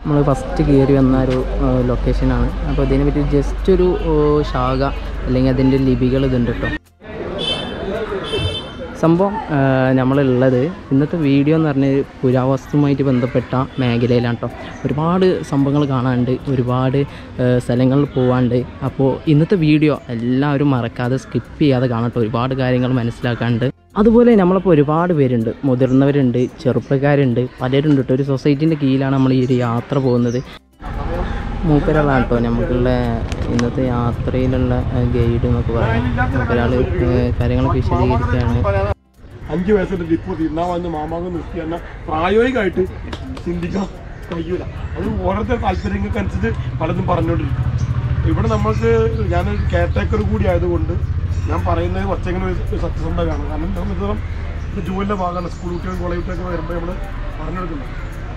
നമ്മൾ ഫസ്റ്റ് കയറി വന്ന ഒരു ലൊക്കേഷനാണ് അപ്പോൾ ഇതിനെ പറ്റി ജസ്റ്റ് ഒരു ഏഹ്, ശാഖ അല്ലെങ്കിൽ അതിൻ്റെ ലിപികൾ ഇതുണ്ട് കേട്ടോ സംഭവം ഏഹ്, നമ്മളുള്ളത് ഇന്നത്തെ വീഡിയോ എന്ന് പറഞ്ഞാൽ പുരാവസ്തുവുമായിട്ട് ബന്ധപ്പെട്ട മേഖലയിലാണ് കേട്ടോ ഒരുപാട് സംഭവങ്ങൾ കാണാനുണ്ട് ഒരുപാട് ഏഹ്, സ്ഥലങ്ങളിൽ പോകാണ്ട് അപ്പോൾ ഇന്നത്തെ വീഡിയോ എല്ലാവരും മറക്കാതെ സ്കിപ്പ് ചെയ്യാതെ കാണട്ടോ ഒരുപാട് കാര്യങ്ങൾ മനസ്സിലാക്കാനുണ്ട് അതുപോലെ നമ്മളിപ്പോൾ ഒരുപാട് പേരുണ്ട് മുതിർന്നവരുണ്ട് ചെറുപ്പക്കാരുണ്ട് പലരുണ്ട് കേട്ടോ ഒരു സൊസൈറ്റീൻ്റെ കീഴിലാണ് നമ്മൾ ഈ ഒരു യാത്ര പോകുന്നത് മൂപ്പരാളാണ് കേട്ടോ നമുക്കുള്ള ഇന്നത്തെ യാത്രയിലുള്ള ഗൈഡ് എന്നൊക്കെ പറയാം മൂപ്പരാൾ കാര്യങ്ങളൊക്കെ വിശദീകരിക്കുകയാണ് അഞ്ച് വയസ്സിന്റെ ടിപ്പ് തിന്നാൻ വന്ന് മാമാങ്കം നിർത്തി എന്നാൽ പ്രായോഗികമായിട്ട് ചിന്തിക്കാൻ കഴിയൂല അത് ഓരോരുത്തർ താല്പര്യങ്ങൾക്ക് അനുസരിച്ച് പലതും പറഞ്ഞുകൊണ്ടിരിക്കും ഇവിടെ നമ്മൾക്ക് ഞാനൊരു കെയർടേക്കർ കൂടി ആയതുകൊണ്ട് ഞാൻ പറയുന്നത് കുറച്ചെങ്കിലും ഒരു സത്യസന്ധമാണ് കാരണം സംബന്ധിച്ചിടത്തോളം ഇത് ജോലിയുടെ ഭാഗമാണ് സ്കൂൾ കുട്ടികൾ കോളേജ് കുട്ടികളൊക്കെ വരുമ്പോൾ നമ്മൾ പറഞ്ഞു കൊടുക്കുന്നത്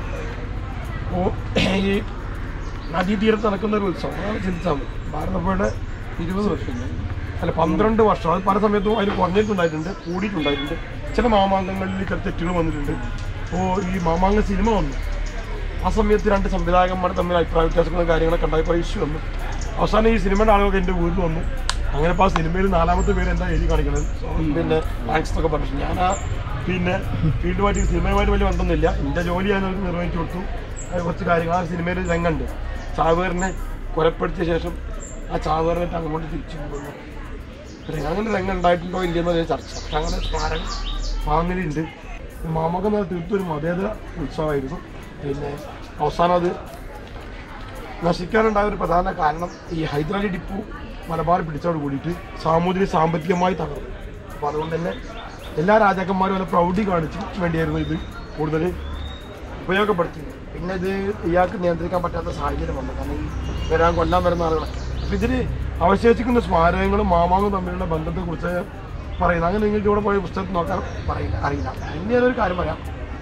അപ്പോൾ ഈ നദീതീരത്ത് നടക്കുന്ന ഒരു ഉത്സവം അതാണ് ചിന്തിച്ചാൽ മതി ഭാരതപ്പുഴയുടെ ഇരുപത് വർഷം അല്ല പന്ത്രണ്ട് വർഷം അത് പല സമയത്തും അതിൽ കുറഞ്ഞിട്ടുണ്ടായിട്ടുണ്ട് കൂടിയിട്ടുണ്ടായിട്ടുണ്ട് ചില മാമാങ്കങ്ങളിൽ ചില തെറ്റുകൾ വന്നിട്ടുണ്ട് അപ്പോൾ ഈ മാമാങ്ക സിനിമ വന്നു ആ സമയത്ത് രണ്ട് സംവിധായകന്മാർ തമ്മിൽ അഭിപ്രായ വ്യത്യാസങ്ങളും കാര്യങ്ങളൊക്കെ ഉണ്ടായപ്പോൾ ഇഷ്യൂ വന്നു അവസാനം ഈ സിനിമയുടെ ആളുകൾക്ക് എൻ്റെ വീട്ടിൽ വന്നു അങ്ങനെ ഇപ്പോൾ ആ സിനിമയിൽ നാലാമത്തെ പേര് എന്താ എഴുതി കാണിക്കണത് പിന്നെ താങ്ക്സ് എന്നൊക്കെ പറഞ്ഞു ഞാൻ ആ പിന്നെ ഫീൽഡുമായിട്ട് സിനിമയുമായിട്ട് വലിയ ബന്ധമൊന്നുമില്ല എൻ്റെ ജോലി ഞാൻ അവർക്ക് നിർവഹിച്ചു കൊടുത്തു അത് കുറച്ച് കാര്യങ്ങൾ ആ സിനിമയിൽ ഒരു രംഗമുണ്ട് ചാവേറിനെ കൊലപ്പെടുത്തിയ ശേഷം ആ ചാവേറിനെ അങ്ങോട്ട് തിരിച്ചു പോകുന്നു പിന്നെ അങ്ങനെ രംഗം ഉണ്ടായിട്ടുണ്ടോ ഇല്ലയെന്നൊരു ചർച്ച പക്ഷെ അങ്ങനെ സ്മാരകം വാങ്ങലുണ്ട് മാമകം തീർത്തും ഒരു മതേതര ഉത്സവമായിരുന്നു പിന്നെ അവസാനം അത് നശിക്കാനുണ്ടായ ഒരു പ്രധാന കാരണം ഈ ഹൈദരാലി ടിപ്പു മലബാർ പിടിച്ചോട് കൂടിയിട്ട് സാമൂതിരി സാമ്പത്തികമായി തകർന്നു അപ്പോൾ അതുകൊണ്ട് തന്നെ എല്ലാ രാജാക്കന്മാരും വല്ല പ്രൗഢി കാണിച്ചു വേണ്ടിയായിരുന്നു ഇത് കൂടുതൽ ഉപയോഗപ്പെടുത്തിയത് പിന്നെ ഇത് ഇയാൾക്ക് നിയന്ത്രിക്കാൻ പറ്റാത്ത സാഹചര്യം വന്നു കാരണം ഈ വരാൻ കൊല്ലാൻ വരുന്ന ആളുകളൊക്കെ അപ്പം ഇതിൽ അവശേഷിക്കുന്ന സ്മാരകങ്ങളും മാമാങ്ങളും തമ്മിലുള്ള ബന്ധത്തെക്കുറിച്ച് പറയുന്നത് അങ്ങനെ നിങ്ങൾക്ക് ഇവിടെ പോയി പുസ്തകത്തിൽ നോക്കാൻ പറയില്ല അറിയില്ല പിന്നെ ഞാനൊരു കാര്യം പറയാം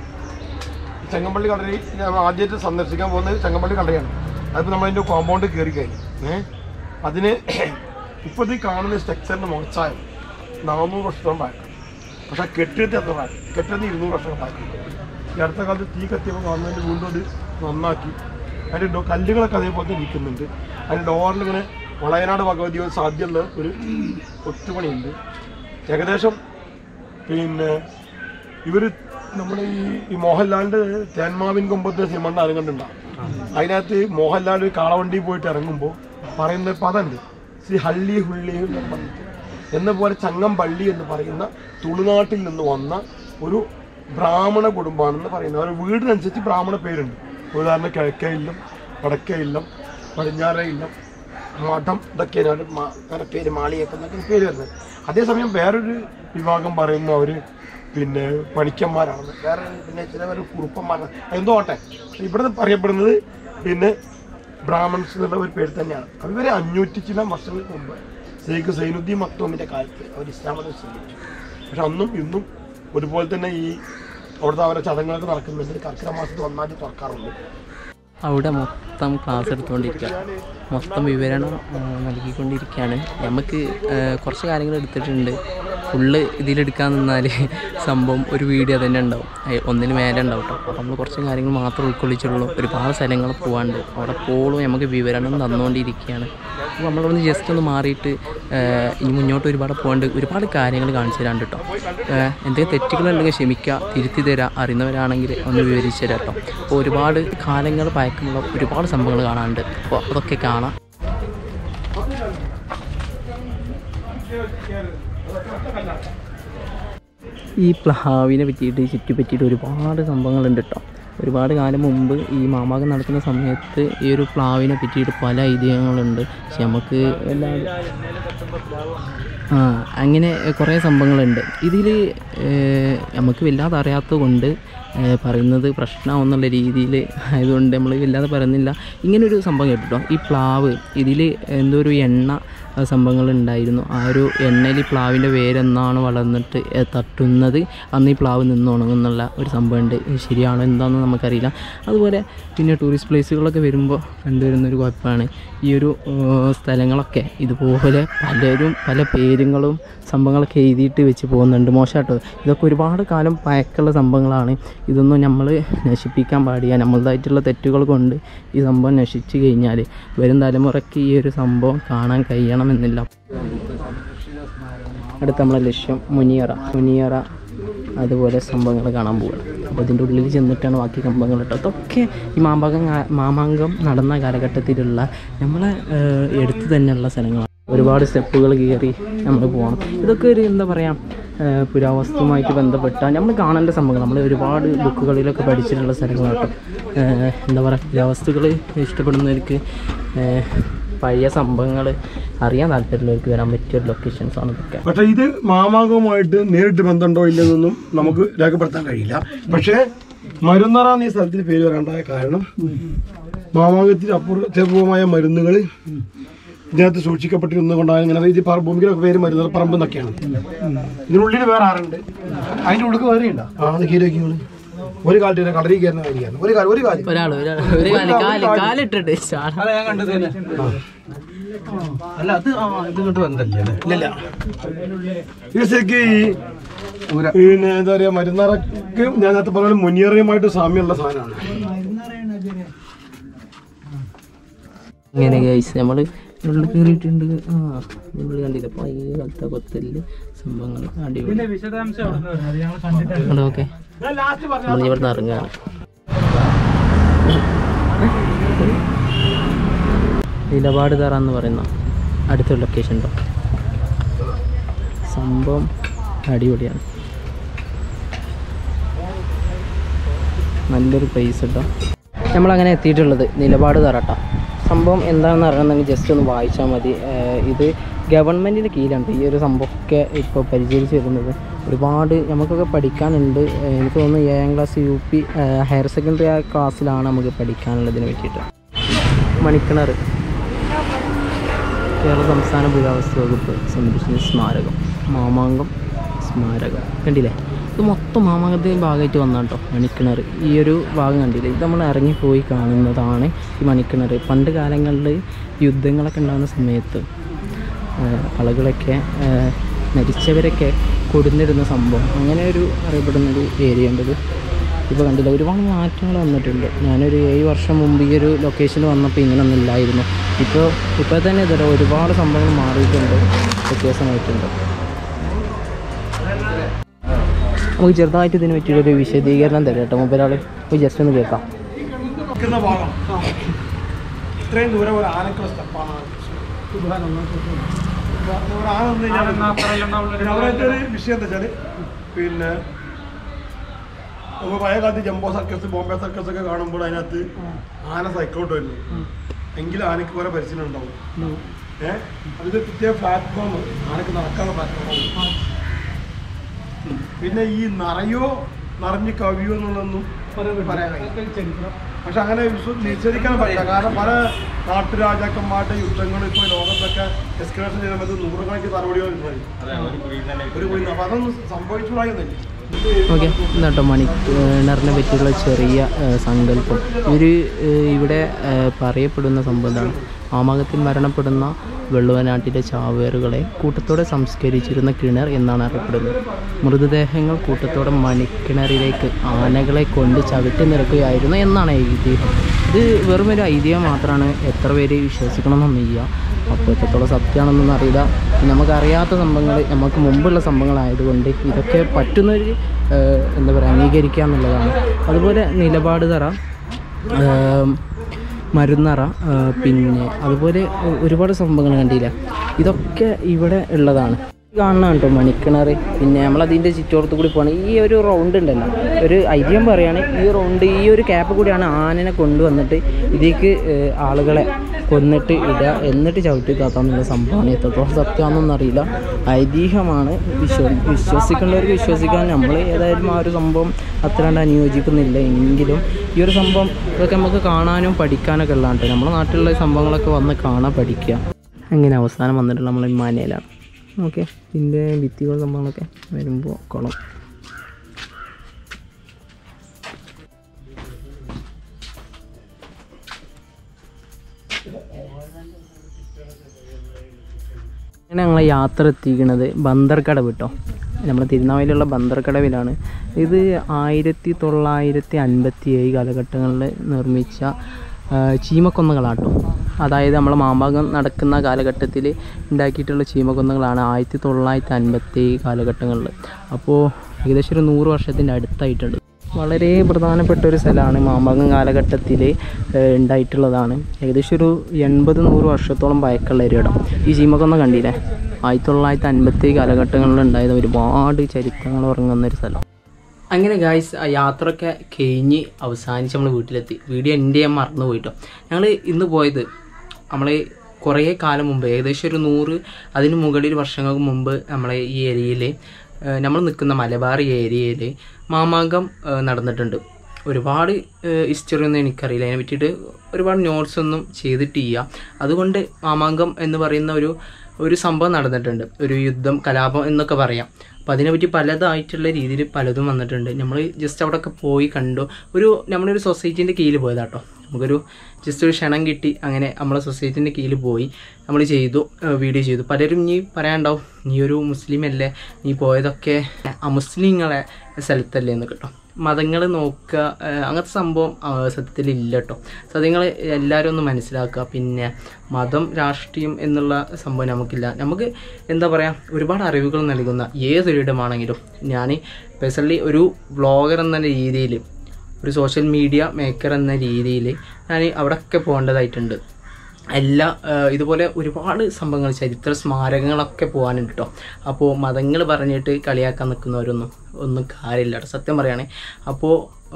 ഈ ചെങ്ങമ്പള്ളി കളരി ഞാൻ ആദ്യമായിട്ട് സന്ദർശിക്കാൻ പോകുന്നത് ചെങ്ങമ്പള്ളി കളരിയാണ് അതിപ്പോൾ നമ്മളതിൻ്റെ കോമ്പൗണ്ട് കയറി കഴിഞ്ഞു ഏഹ് അതിന് ഇപ്പോൾ ഈ കാണുന്ന സ്ട്രക്ചറിൻ്റെ മുഖച്ചായം നാനൂറ് വർഷം പഴക്കം പക്ഷെ ആ കെട്ടിടത്തിൽ എത്ര പഴക്കം കെട്ടിടത്തിൽ ഇരുന്നൂറ് വർഷം പഴക്കം ഈ അടുത്ത കാലത്ത് തീ കത്തിയപ്പോൾ ഗവൺമെൻറ് വീണ്ടും അത് നന്നാക്കി അതിൻ്റെ ഡോ കല്ലുകളൊക്കെ അതേപോലെ തന്നെ ഇരിക്കുന്നുണ്ട് അതിൻ്റെ ഡോറിൽ ഇങ്ങനെ വളയനാട് ഭഗവതിയോ സാധ്യതയുള്ള ഒരു ഒത്തുപണിയുണ്ട് ഏകദേശം പിന്നെ ഇവർ നമ്മുടെ ഈ ഈ മോഹൻലാലിൻ്റെ തേന്മാവിൻ കൊമ്പത്തെ സിനിമ ആരും കണ്ടിട്ടുണ്ടാവും അതിനകത്ത് മോഹൻലാൽ ഒരു കാളവണ്ടി പോയിട്ട് ഇറങ്ങുമ്പോൾ പറയുന്ന ഒരു പദമുണ്ട് ശ്രീ ഹള്ളി ഹുള്ളി എന്ന് പറഞ്ഞിട്ട് എന്ന പോലെ ചങ്ങമ്പള്ളി എന്ന് പറയുന്ന തുളുനാട്ടിൽ നിന്ന് വന്ന ഒരു ബ്രാഹ്മണ കുടുംബമാണെന്ന് പറയുന്നത് അവരുടെ വീടിനനുസരിച്ച് ബ്രാഹ്മണ പേരുണ്ട് ഉദാഹരണം കിഴക്കേ ഇല്ലം വടക്കേ ഇല്ലം പടിഞ്ഞാറേ ഇല്ലം മഠം ഇതൊക്കെയാണ് അവരുടെ മാ- അങ്ങനെ പേര് മാളിയൊക്കെ എന്നൊക്കെ പേര് വരുന്നത് അതേസമയം വേറൊരു വിഭാഗം പറയുന്നു അവർ പിന്നെ പണിക്കന്മാരാണെന്ന് വേറെ പിന്നെ ചിലവർ കുറുപ്പന്മാരാണ് എന്തോ ആട്ടെ ഇവിടെ പറയപ്പെടുന്നത് പിന്നെ ബ്രാഹ്മൺസ് എന്നുള്ള ഒരു പേര് തന്നെയാണ് അവർ അഞ്ഞൂറ്റി ചില വർഷങ്ങൾക്ക് മുമ്പ് ഷെയ്ഖ് സൈനുദ്ദീൻ മക്തോമിൻ്റെ കാലത്ത് അവർ ഇസ്ലാം മതം സ്വീകരിച്ചു പക്ഷെ അന്നും ഇന്നും ഒരുപോലെ തന്നെ ഈ അവിടുത്തെ അവരുടെ ചടങ്ങുകളൊക്കെ നടക്കുന്നുണ്ട് കർക്കിടക മാസത്തിൽ ഒന്നാം തീയതി തുറക്കാറുണ്ട് അവിടെ മൊത്തം ക്ലാസ് എടുത്തുകൊണ്ടിരിക്കുക മൊത്തം വിവരണം ആ, നൽകിക്കൊണ്ടിരിക്കുകയാണ് നമുക്ക് ആ, കുറച്ച് കാര്യങ്ങൾ എടുത്തിട്ടുണ്ട് ഫുള്ള് ഇതിലെടുക്കാൻ നിന്നാൽ സംഭവം ഒരു വീഡിയോ തന്നെ ഉണ്ടാവും ഏ, ഒന്നിന് മേലെ ഉണ്ടാവും കേട്ടോ അപ്പോൾ നമ്മൾ കുറച്ച് കാര്യങ്ങൾ മാത്രം ഉൾക്കൊള്ളിച്ചുള്ളൂ ഒരുപാട് സ്ഥലങ്ങൾ പോകാണ്ട് അവിടെ പോളും നമുക്ക് വിവരണം തന്നുകൊണ്ടിരിക്കുകയാണ് അപ്പോൾ നമ്മളിവിടുന്ന് ജസ്റ്റ് ഒന്ന് മാറിയിട്ട് ആ, ഇനി മുന്നോട്ട് ഒരുപാട് പോകാണ്ട് ഒരുപാട് കാര്യങ്ങൾ കാണിച്ചു തരാണ്ട് കേട്ടോ ആ, എന്തെങ്കിലും തെറ്റുകളുണ്ടെങ്കിൽ ക്ഷമിക്കുക തിരുത്തി തരാം അറിയുന്നവരാണെങ്കിൽ ഒന്ന് വിവരിച്ചു തരാം കേട്ടോ അപ്പോൾ ഒരുപാട് കാലങ്ങൾ പഴക്കമുള്ള ഒരുപാട് സംഭവങ്ങൾ കാണാനുണ്ട് അപ്പോൾ അതൊക്കെ കാണാം ഈ പ്ലാവിനെ പറ്റിയിട്ട് ചുറ്റി പറ്റിയിട്ട് ഒരുപാട് സംഭവങ്ങളുണ്ട് കേട്ടോ ഒരുപാട് കാലം മുമ്പ് ഈ മാമാകം നടക്കുന്ന സമയത്ത് ഈ ഒരു പ്ലാവിനെ പറ്റിയിട്ട് പല ഐതിഹ്യങ്ങളുണ്ട് പക്ഷെ നമുക്ക് എല്ലാവരും ആ അങ്ങനെ കുറേ സംഭവങ്ങളുണ്ട് ഇതിൽ നമുക്ക് വല്ലാതെ അറിയാത്തത് കൊണ്ട് ഏഹ്, പറയുന്നത് പ്രശ്നമാണെന്നുള്ള രീതിയിൽ ആയതുകൊണ്ട് നമ്മൾ വല്ലാതെ പറയുന്നില്ല ഇങ്ങനൊരു സംഭവം കേട്ടോ ഈ പ്ലാവ് ഇതിൽ എന്തോ ഒരു എണ്ണ ആ, സംഭവങ്ങൾ ഉണ്ടായിരുന്നു ആ ഒരു എണ്ണയിൽ ഈ പ്ലാവിൻ്റെ വേരെന്നാണ് വളർന്നിട്ട് ഏ, തട്ടുന്നത് അന്ന് ഈ പ്ലാവ് നിന്ന് ഉണങ്ങുന്നുള്ള ഒരു സംഭവമുണ്ട് ഇത് ശരിയാണോ എന്താണെന്ന് നമുക്കറിയില്ല അതുപോലെ പിന്നെ ടൂറിസ്റ്റ് പ്ലേസുകളൊക്കെ വരുമ്പോൾ കണ്ടുവരുന്നൊരു കുഴപ്പമാണ് ഈ ഒരു ഏർ, സ്ഥലങ്ങളൊക്കെ ഇതുപോലെ പലരും പല പേരുകളും സംഭവങ്ങളൊക്കെ എഴുതിയിട്ട് വെച്ച് പോകുന്നുണ്ട് മോശമാട്ടോ ഇതൊക്കെ ഒരുപാട് കാലം പഴക്കമുള്ള സംഭവങ്ങളാണ് ഇതൊന്നും നമ്മൾ നശിപ്പിക്കാൻ പാടില്ല നമ്മളതായിട്ടുള്ള തെറ്റുകൾ കൊണ്ട് ഈ സംഭവം നശിച്ചു കഴിഞ്ഞാൽ വരും തലമുറയ്ക്ക് ഈ ഒരു സംഭവം കാണാൻ കഴിയണമെന്നില്ല അടുത്ത നമ്മളെ ലക്ഷ്യം മുനിയറ മുനിയറ അതുപോലെ സംഭവങ്ങൾ കാണാൻ പോവുകയാണ് അപ്പോൾ ഇതിൻ്റെ ഉള്ളിൽ ചെന്നിട്ടാണ് ബാക്കി സംഭവങ്ങൾ കേട്ടോ അതൊക്കെ ഈ മാമാങ്കം കാ- മാമാങ്കം നടന്ന കാലഘട്ടത്തിലുള്ള നമ്മളെ ഏഹ്, എടുത്ത് തന്നെയുള്ള സ്ഥലങ്ങളാണ് ഒരുപാട് സ്റ്റെപ്പുകൾ കയറി നമ്മൾ പോകണം ഇതൊക്കെ ഒരു എന്താ പറയുക ഏഹ്, പുരാവസ്തുവുമായിട്ട് ബന്ധപ്പെട്ട നമ്മൾ കാണേണ്ട സംഭവങ്ങൾ നമ്മൾ ഒരുപാട് ബുക്കുകളിലൊക്കെ പഠിച്ചിട്ടുള്ള സ്ഥലങ്ങളാട്ടോ ഏഹ്, എന്താ പറയുക പുരാവസ്തുക്കൾ ഇഷ്ടപ്പെടുന്നവർക്ക് ഏഹ്, പഴയ സംഭവങ്ങൾ അറിയാൻ താല്പര്യമുള്ളവർക്ക് വരാൻ പറ്റിയ ഒരു ലൊക്കേഷൻസ് ആണ് ഇതൊക്കെ പക്ഷെ ഇത് മാമാങ്കവുമായിട്ട് നേരിട്ട് ബന്ധമുണ്ടോ ഇല്ലെന്നൊന്നും നമുക്ക് രേഖപ്പെടുത്താൻ കഴിയില്ല പക്ഷേ മരുന്നറ എന്ന ഈ സ്ഥലത്തിന് പേര് വരാണ്ടായ കാരണം മാമാങ്കത്തിന് അപൂർവമായ മരുന്നുകൾ ഇതിനകത്ത് സൂക്ഷിക്കപ്പെട്ടിരുന്നത് കൊണ്ടാണ് ഇങ്ങനെ ഇത് പറ- ഭൂമിയുടെ പേര് മരുന്നറ പറമ്പ് എന്നൊക്കെയാണ് ഇതിനുള്ളിൽ വേറെ ആരുണ്ട് അതിന്റെ ഉള്ളിൽ വേറെ ഉണ്ടോ ആ അത് കീഴേക്ക് ഒരു കാലത്ത് ഇതിനെ കളരി കയറുന്ന കാര്യമാണ് ഒരു കാലം ഒരു കാലം ഒരാൾ ഒരു കാല് കാല് കാലിട്ടിട്ട് ചാടാൻ അല്ല ഞാൻ കണ്ടത് തന്നെ അല്ല അത് ആ ഇത് ഇങ്ങോട്ട് വന്നല്ലേ അല്ലേ ഇല്ലല്ല ഇത് ശരിക്കും ഈ പിന്നെ എന്താ പറയാ മരുന്നറക്ക് ഞാൻ നേരത്തെ പറഞ്ഞ മുനിയറയുമായിട്ട് സാമ്യമുള്ള സാധനമാണ് ഇങ്ങനെ ഗൈസ് നമ്മൾ ഉള്ളിൽ കയറിയിട്ടുണ്ട് ആ നമ്മൾ കണ്ടില്ല പഴയ കാലത്തെ കൊത്തല് സംഭവങ്ങൾ അടിപൊളി ഓക്കെ നമ്മൾ ഇവിടുന്ന് ഇറങ്ങാണ് നിലപാട് തറ എന്ന് പറയുന്ന അടുത്ത ലൊക്കേഷൻ ഉണ്ടോ സംഭവം അടിപൊളിയാണ് നല്ലൊരു പ്ലേസ് കേട്ടോ നമ്മളങ്ങനെ എത്തിയിട്ടുള്ളത് നിലപാട് തറട്ട സംഭവം എന്താണെന്ന് അറിയണമെങ്കിൽ ജസ്റ്റ് ഒന്ന് വായിച്ചാൽ മതി ഏഹ് ഇത് ഗവൺമെൻറ്റിൻ്റെ കീഴിലാണ് ഈ ഒരു സംഭവമൊക്കെ ഇപ്പോൾ പരിചരിച്ച് വരുന്നത് ഒരുപാട് നമുക്കൊക്കെ പഠിക്കാനുണ്ട് ഏഹ് എനിക്ക് തോന്നുന്നു ഏഴാം ക്ലാസ് യു പി ഹയർ സെക്കൻഡറി ആ ക്ലാസ്സിലാണ് നമുക്ക് പഠിക്കാനുള്ളതിനെ പറ്റിയിട്ട് മണിക്കിണർ കേരള സംസ്ഥാന പുരാവസ്തു വകുപ്പ് സംരക്ഷിച്ച സ്മാരകം മാമാങ്കം സ്മാരകം കണ്ടില്ലേ ഇത് മൊത്തം മാമാങ്കത്തിൻ്റെ ഭാഗമായിട്ട് വന്ന കേട്ടോ മണിക്കിണർ ഈ ഒരു ഭാഗം കണ്ടില്ലേ ഇത് നമ്മൾ ഇറങ്ങിപ്പോയി കാണുന്നതാണ് ഈ മണിക്കിണർ പണ്ട് കാലങ്ങളിൽ യുദ്ധങ്ങളൊക്കെ ഉണ്ടാകുന്ന സമയത്ത് ആഹ് ആളുകളൊക്കെ ആഹ് മരിച്ചവരൊക്കെ കൊടുന്നിരുന്ന സംഭവം അങ്ങനെ ഒരു അറിയപ്പെടുന്നൊരു ഏരിയ ഉണ്ട് ഇത് ഇപ്പോൾ കണ്ടില്ല ഒരുപാട് മാറ്റങ്ങൾ വന്നിട്ടുണ്ട് ഞാനൊരു ഏഴ് വർഷം മുമ്പ് ഈ ഒരു ലൊക്കേഷനിൽ വന്നപ്പോൾ ഇങ്ങനെയൊന്നും ഇല്ലായിരുന്നു ഇപ്പോൾ ഇപ്പോൾ തന്നെ ഇതല്ല ഒരുപാട് സംഭവങ്ങൾ മാറിയിട്ടുണ്ട് വ്യത്യാസമായിട്ടുണ്ട് നമുക്ക് ചെറുതായിട്ട് ഇതിനെ പറ്റിയൊരു വിശദീകരണം തരാം കേട്ടോ മൊബൈലാൾ പോയി ജസ്റ്റ് ഒന്ന് കേൾക്കാം നിൽക്കുന്ന ഭാഗം ഇത്രയും ദൂരം ഒരു ആനക്കുള്ള സ്റ്റെപ്പാണ് ഒരു ആന വന്നു കഴിഞ്ഞാൽ പിന്നെ അവിടുത്തെ ഒരു വിഷയം എന്താ വെച്ചാല് പിന്നെ നമ്മൾ പഴയ കാലത്ത് ജംബോ സർക്കസ് ബോംബെ സർക്കസ് ഒക്കെ കാണുമ്പോൾ അതിനകത്ത് ആന സൈക്കോട്ട് വരുന്നു എങ്കിലും ആനയ്ക്ക് കുറെ പരിശീലനം ഉണ്ടാവും ഏഹ് അത് പ്രത്യേക പ്ലാറ്റ്ഫോം ആനക്ക് നടക്കാനുള്ള പ്ലാറ്റ്ഫോം പിന്നെ ഈ നിറയോ നിറഞ്ഞ് കവിയോ എന്നുള്ളതൊന്നും പറയാൻ കഴിയില്ല പക്ഷെ അങ്ങനെ വിശ്വ- നിഷേധിക്കാൻ പറ്റില്ല കാരണം പല നാട്ടുരാജാക്കന്മാരുടെ യുദ്ധങ്ങൾ ഇപ്പോൾ ലോകത്തൊക്കെ എസ്കലേഷൻ ചെയ്യുന്ന സമയത്ത് നൂറുകണക്കിന് നടപടികൾ ഉണ്ടായി ഒരു കുഴി അപ്പൊ അതൊന്നും സംഭവിച്ചുകൂടായിരുന്നില്ല ഓക്കെ എന്നാട്ടോ മണിക്കിണറിനെ പറ്റിയുള്ള ചെറിയ ഏഹ്, സങ്കല്പം ഇവർ ഇവിടെ ഏഹ്, പറയപ്പെടുന്ന സംഭവം എന്താണ് മാമാകത്തിൽ മരണപ്പെടുന്ന വെള്ളുവനാട്ടിലെ ചാവേറുകളെ കൂട്ടത്തോടെ സംസ്കരിച്ചിരുന്ന കിണർ എന്നാണ് അറിയപ്പെടുന്നത് മൃതദേഹങ്ങൾ കൂട്ടത്തോടെ മണിക്കിണറിലേക്ക് ആനകളെ കൊണ്ട് ചവിട്ടി നിറക്കുകയായിരുന്നു എന്നാണ് ഐതിഹ്യം ഇത് വെറും ഒരു ഐതിഹ്യം മാത്രമാണ് എത്ര പേര് വിശ്വസിക്കണമെന്നൊന്നുമില്ല അപ്പോൾ എത്രത്തോളം സത്യമാണെന്നൊന്നും അറിയില്ല പിന്നെ നമുക്കറിയാത്ത സംഭവങ്ങൾ നമുക്ക് മുമ്പുള്ള സംഭവങ്ങളായതുകൊണ്ട് ഇതൊക്കെ പറ്റുന്നൊരു ഏഹ്, എന്താ പറയുക അംഗീകരിക്കുക എന്നുള്ളതാണ് അതുപോലെ നിലപാട് തറ ഏം, മരുന്നറ ആ, പിന്നെ അതുപോലെ ഒ- ഒരുപാട് സംഭവങ്ങൾ കണ്ടില്ല ഇതൊക്കെ ഇവിടെ ഉള്ളതാണ് കാണണം കേട്ടോ മണിക്കിണർ പിന്നെ നമ്മളതിൻ്റെ ചുറ്റോടത്ത് കൂടി പോകണം ഈ ഒരു റൗണ്ട് ഉണ്ടല്ലോ ഒരു ഐതിഹ്യം പറയുകയാണ് ഈ റൗണ്ട് ഈ ഒരു ക്യാപ്പ് കൂടിയാണ് ആനനെ കൊണ്ടുവന്നിട്ട് ഇതിലേക്ക് ഏഹ്, ആളുകളെ കൊന്നിട്ട് ഇടുക എന്നിട്ട് ചവിട്ടി താത്താന്നുള്ള സംഭവമാണ് എത്രത്തോളം സത്യമാണെന്നൊന്നും അറിയില്ല ഐതിഹ്യമാണ് വിശ്വ വിശ്വസിക്കേണ്ടവർക്ക് വിശ്വസിക്കാൻ നമ്മൾ ഏതായാലും ആ ഒരു സംഭവം അത്രണ്ട് അനുയോജിക്കുന്നില്ല എങ്കിലും ഈ ഒരു സംഭവം ഇതൊക്കെ നമുക്ക് കാണാനും പഠിക്കാനൊക്കെ ഉള്ളതാണ് നമ്മുടെ നാട്ടിലുള്ള ഈ സംഭവങ്ങളൊക്കെ വന്ന് കാണാൻ പഠിക്കുക അങ്ങനെ അവസാനം വന്നിട്ടുള്ള നമ്മൾ മാനയിലാണ് ഓക്കെ ഇതിൻ്റെ ഭിത്തികൾ സംഭവങ്ങളൊക്കെ വരുമ്പോൾ കുളം അങ്ങനെ ഞങ്ങൾ യാത്ര എത്തിക്കുന്നത് ബന്ദർക്കടവ് കേട്ടോ നമ്മുടെ തിരുനാവായിലുള്ള ബന്ദർക്കടവിലാണ് ഇത് ആയിരത്തി തൊള്ളായിരത്തി അൻപത്തി ഏഴ് കാലഘട്ടങ്ങളിൽ നിർമ്മിച്ച ആ, ചീമക്കൊന്നകളാട്ടോ അതായത് നമ്മളെ മാമ്പാകം നടക്കുന്ന കാലഘട്ടത്തിൽ ഉണ്ടാക്കിയിട്ടുള്ള ചീമക്കൊന്നകളാണ് ആയിരത്തി തൊള്ളായിരത്തി അൻപത്തി ഏഴ് കാലഘട്ടങ്ങളിൽ അപ്പോൾ ഏകദേശം ഒരു നൂറ് വർഷത്തിൻ്റെ അടുത്തായിട്ടുണ്ട് വളരെ പ്രധാനപ്പെട്ട ഒരു സ്ഥലമാണ് മാമ്പാകം കാലഘട്ടത്തിൽ ഉണ്ടായിട്ടുള്ളതാണ് ഏകദേശം ഒരു എൺപത് നൂറ് വർഷത്തോളം പഴക്കമുള്ള ഒരു ഇടം ഈ ചീമക്കൊന്ന കണ്ടില്ലേ ആയിരത്തി തൊള്ളായിരത്തി അൻപത്തി ഞങ്ങളിൽ ഉണ്ടായത് ഒരുപാട് ചരിത്രങ്ങൾ ഉറങ്ങുന്ന ഒരു സ്ഥലം അങ്ങനെ ഗായ്സ് ആ യാത്രയൊക്കെ കഴിഞ്ഞ് അവസാനിച്ച് നമ്മൾ വീട്ടിലെത്തി വീഡിയോ എൻ്റെ ഞാൻ മറന്നു പോയിട്ടോ ഞങ്ങൾ ഇന്ന് പോയത് നമ്മൾ കുറേ കാലം മുമ്പ് ഏകദേശം ഒരു നൂറ് അതിന് മുകളിൽ വർഷങ്ങൾക്ക് മുമ്പ് നമ്മളെ ഈ ഏരിയയിൽ നമ്മൾ നിൽക്കുന്ന മലബാർ ഏരിയയിൽ മാമാങ്കം ഏഹ്, നടന്നിട്ടുണ്ട് ഒരുപാട് ഹിസ്റ്ററി ഒന്നും എനിക്കറിയില്ല അതിനെ പറ്റിയിട്ട് ഒരുപാട് നോട്ട്സ് ഒന്നും ചെയ്തിട്ടില്ല അതുകൊണ്ട് മാമാങ്കം എന്ന് പറയുന്ന ഒരു ഒരു സംഭവം നടന്നിട്ടുണ്ട് ഒരു യുദ്ധം കലാപം എന്നൊക്കെ പറയാം അപ്പോൾ അതിനെപ്പറ്റി പലതായിട്ടുള്ള രീതിയിൽ പലതും വന്നിട്ടുണ്ട് നമ്മൾ ജസ്റ്റ് അവിടെയൊക്കെ പോയി കണ്ടു ഒരു നമ്മളൊരു സൊസൈറ്റീൻ്റെ കീഴിൽ പോയതാട്ടോ നമുക്കൊരു ജസ്റ്റ് ഒരു ക്ഷണം കിട്ടി അങ്ങനെ നമ്മളെ സൊസൈറ്റീൻ്റെ കീഴിൽ പോയി നമ്മൾ ചെയ്തു ഏഹ് വീഡിയോ ചെയ്തു പലരും നീ പറയാണ്ടാവും നീ ഒരു മുസ്ലിം അല്ലേ നീ പോയതൊക്കെ അമുസ്ലിങ്ങളെ സ്ഥലത്തല്ലേ എന്ന് കേട്ടോ മതങ്ങൾ നോക്കുക ഏഹ് അങ്ങനത്തെ സംഭവം ആ, സത്യത്തിൽ ഇല്ല കേട്ടോ സത്യങ്ങൾ എല്ലാവരും ഒന്ന് മനസ്സിലാക്കുക പിന്നെ മതം രാഷ്ട്രീയം എന്നുള്ള സംഭവം നമുക്കില്ല നമുക്ക് എന്താ പറയുക ഒരുപാട് അറിവുകൾ നൽകുന്ന ഏതൊരിടമാണെങ്കിലും ഞാൻ പേഴ്സണലി ഒരു വ്ളോഗർ എന്ന രീതിയിൽ ഒരു സോഷ്യൽ മീഡിയ മേക്കർ എന്ന രീതിയിൽ ഞാൻ അവിടെയൊക്കെ പോകേണ്ടതായിട്ടുണ്ട് എല്ലാ ഏഹ് ഇതുപോലെ ഒരുപാട് സംഭവങ്ങൾ ചരിത്ര സ്മാരകങ്ങളൊക്കെ പോകാനുണ്ട് കേട്ടോ അപ്പോൾ മതങ്ങൾ പറഞ്ഞിട്ട് കളിയാക്കാൻ നിൽക്കുന്നവരൊന്നും ഒന്നും കാര്യമില്ല കേട്ടോ സത്യം പറയുകയാണെങ്കിൽ അപ്പോൾ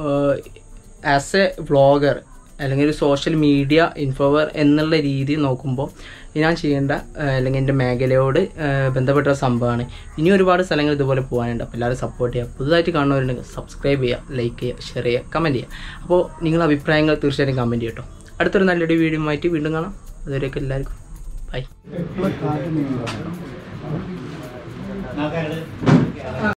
ആസ് എ വ്ളോഗർ അല്ലെങ്കിൽ ഒരു സോഷ്യൽ മീഡിയ ഇൻഫോവർ എന്നുള്ള രീതി നോക്കുമ്പോൾ ഞാൻ ചെയ്യേണ്ട ഏഹ് അല്ലെങ്കിൽ എൻ്റെ മേഖലയോട് ഏഹ് ബന്ധപ്പെട്ട ഒരു സംഭവമാണ് ഇനി ഒരുപാട് സ്ഥലങ്ങൾ ഇതുപോലെ പോകാനുണ്ട് അപ്പോൾ എല്ലാവരും സപ്പോർട്ട് ചെയ്യുക പുതുതായിട്ട് കാണുന്നവരുണ്ടെങ്കിൽ സബ്സ്ക്രൈബ് ചെയ്യുക ലൈക്ക് ചെയ്യുക ഷെയർ ചെയ്യുക കമൻറ്റ് ചെയ്യുക അപ്പോൾ നിങ്ങളുടെ അഭിപ്രായങ്ങൾ തീർച്ചയായിട്ടും കമൻറ്റ് ചെയ്യട്ടോ അടുത്തൊരു നല്ലൊരു വീഡിയോ ആയിട്ട് വീണ്ടും കാണാം അതുവരെയൊക്കെ എല്ലാവർക്കും ബൈ